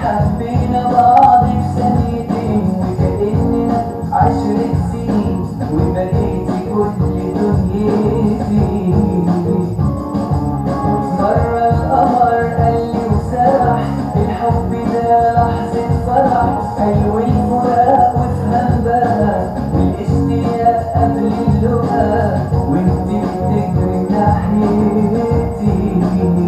حبينا بعض في ثانيتين وكأننا عشرة سنين وبقيتي كل دنيتي مرة القمر قال لي وسرح الحب ده لحظة فرح حلو الفراق وافهم بقى الاشتياق قبل اللقاء وانت بتجري ناحيتي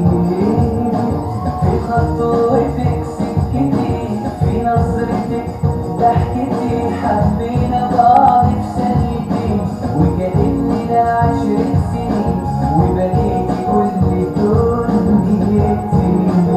في خطوتك سكتي في نظرتك ضحكتي حبينا بعض في ثانيتين وكأننا عشرة سنين وبقيتي كل دنيتي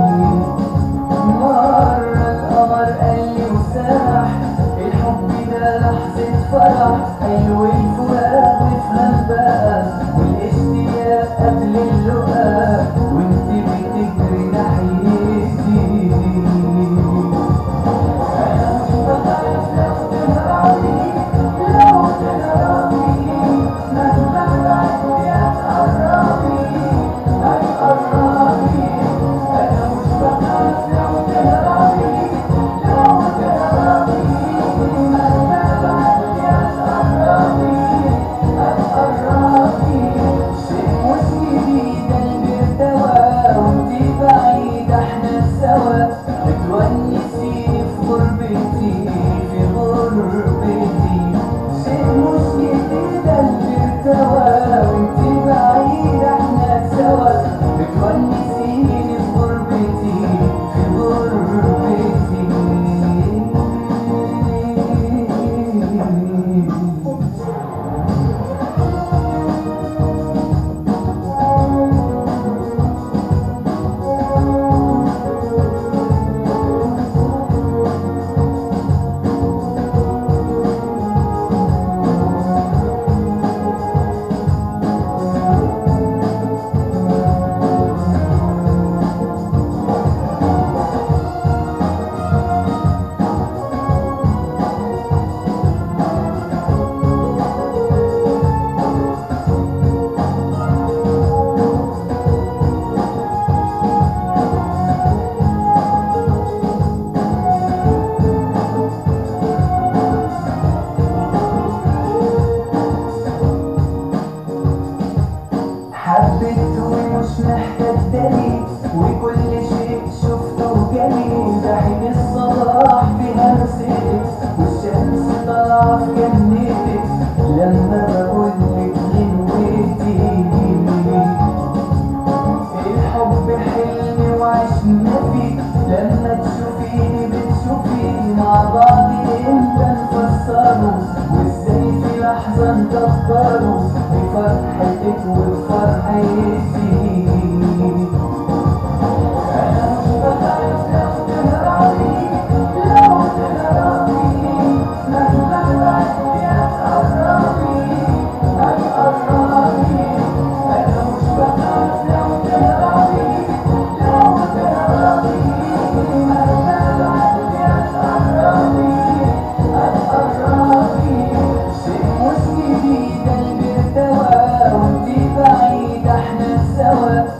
مرة القمر قال لي وسرح الحب ده لحظة فرح حلو الفراق وافهم بقى والاشتياق قبل اللقاء وانت بتجري ناحيتي انا مش بخاف لو تهربي لو تهربي مهما بعدي هتقربي هتقربي انا مش بخاف لو تهربي لو تهربي مهما بعدي هتقربي هتقربي شيء مش جديد قلبي ارتوى وانتي بعيدة احنا سوا بتونسيني في غربتي في غربتي شيء مش جديد قلبي ارتوى وانتي بعيدة احنا سوا بتونسيني في غربتي في غربتي حبيته ومش محتاج دليل وكل شيء شفته جميل ضحك الصباح في همستك والشمس طالعة في جنتك لما بقولك ينويتي الحب حلم وعشنا فيه لما تشوفيني بتشوفيني مع بعض امتى نفسره وازاي في لحظة نكبره بفرحتك وبفرحتي انا مش بخاف لو تهربي لو تهربي مهما بعدي هتقربي هتقربي انا مش بخاف لو تهربي لو تهربي مهما بعدي هتقربي هتقربي شيء مش جديد قلبي ارتوى وانتي بعيدة احنا سوا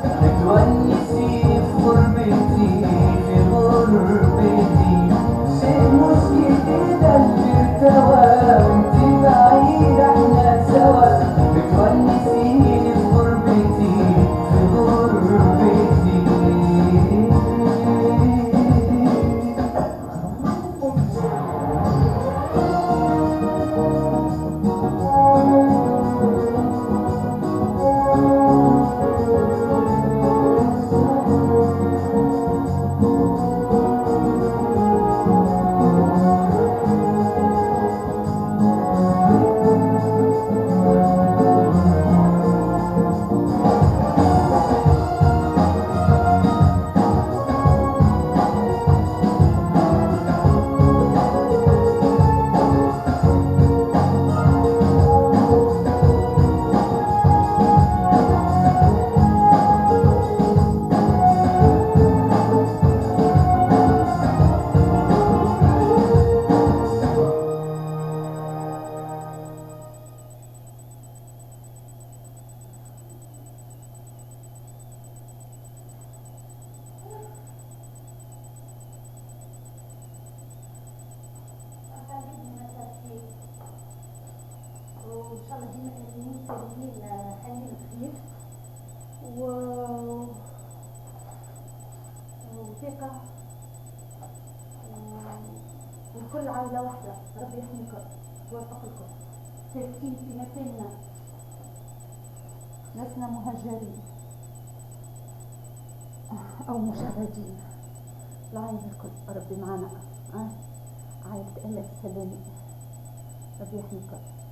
ثقة و- والكل عائلة واحدة ربي يحميكم ويوفق لكم ساكتين في مكاننا لسنا مهاجرين أو مشردين العائلة الكل ربي معنا آه. عائلة أهل السلامي ربي يحميكم